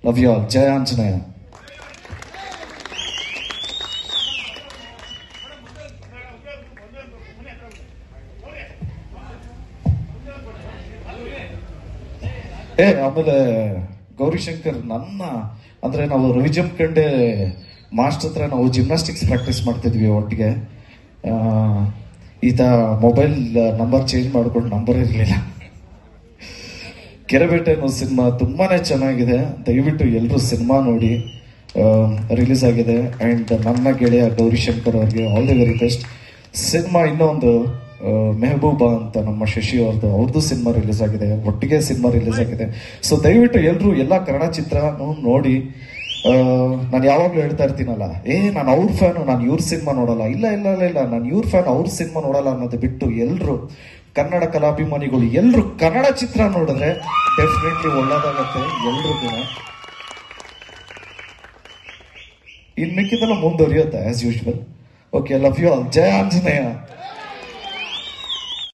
love you all ಜಯ ಆಂಜನೇಯ ಏ ಆಮೇಲೆ ಗೌರಿಶಂಕರ್ ನನ್ನ ಅಂದ್ರೆ ನಾವು ರವಿ ಜಂಪ್ಕಂಡೆ ಮಾಸ್ಟರ್ ಹತ್ರ ನಾವು ಜಿಮ್ನಾಸ್ಟಿಕ್ಸ್ ಪ್ರಾಕ್ಟೀಸ್ ಮಾಡ್ತಿದ್ವಿ ಒಟ್ಟಿಗೆ ಆ, ಈತ ಮೊಬೈಲ್ ನಂಬರ್ ಚೇಂಜ್ ಮಾಡ್ಕೊಂಡು ನಂಬರ್ ಇರಲಿಲ್ಲ ಕೆರೆಬೇಟೆ ಅನ್ನೋ ಸಿನಿಮಾ ತುಂಬಾನೇ ಚೆನ್ನಾಗಿದೆ ದಯವಿಟ್ಟು ಎಲ್ಲರೂ ಸಿನಿಮಾ ನೋಡಿ ರಿಲೀಸ್ ಆಗಿದೆ ಅಂಡ್ ನನ್ನ ಗೆಳೆಯ ಗೌರಿಶಂಕರ್ ಅವರಿಗೆ all the very best cinema ಇನ್ನೊಂದು ಆ, ಮೆಹಬೂಬಾ ಅಂತ ನಮ್ಮ ಶಶಿ ಅವ್ರದ್ದು ಅವ್ರದ್ದು ಸಿನಿಮಾ ರಿಲೀಸ್ ಆಗಿದೆ ಒಟ್ಟಿಗೆ ಸಿನಿಮಾ ರಿಲೀಸ್ ಆಗಿದೆ ಸೊ ದಯವಿಟ್ಟು ಎಲ್ಲರೂ ಎಲ್ಲ ಕನ್ನಡ ಚಿತ್ರ ನೋಡಿ ನಾನು ಯಾವಾಗ್ಲೂ ಹೇಳ್ತಾ ಇರ್ತೀನಲ್ಲ ಏ ನಾನು ಅವ್ರ ಫ್ಯಾನು ನಾನು ಇವ್ರ ಸಿನಿಮಾ ನೋಡಲ್ಲ ಇಲ್ಲ ಇಲ್ಲ ಇಲ್ಲ ಇಲ್ಲ ನಾನು ಇವ್ರ ಫ್ಯಾನ್ ಅವ್ರ ಸಿನಿಮಾ ನೋಡಲ್ಲ ಅನ್ನೋದು ಬಿಟ್ಟು ಎಲ್ಲರೂ ಕನ್ನಡ ಕಲಾಭಿಮಾನಿಗಳು ಎಲ್ಲರೂ ಕನ್ನಡ ಚಿತ್ರ ನೋಡಿದ್ರೆ ಡೆಫಿನೆಟ್ಲಿ ಒಳ್ಳೇದಾಗತ್ತೆ ಎಲ್ರಿಗೂ ಇನ್ ಮಿಕ್ಕಿದೆಲ್ಲ ಮುಂದುವರಿಯುತ್ತೆ as usual okay love you all ಜಯ ಆಂಜನೇಯ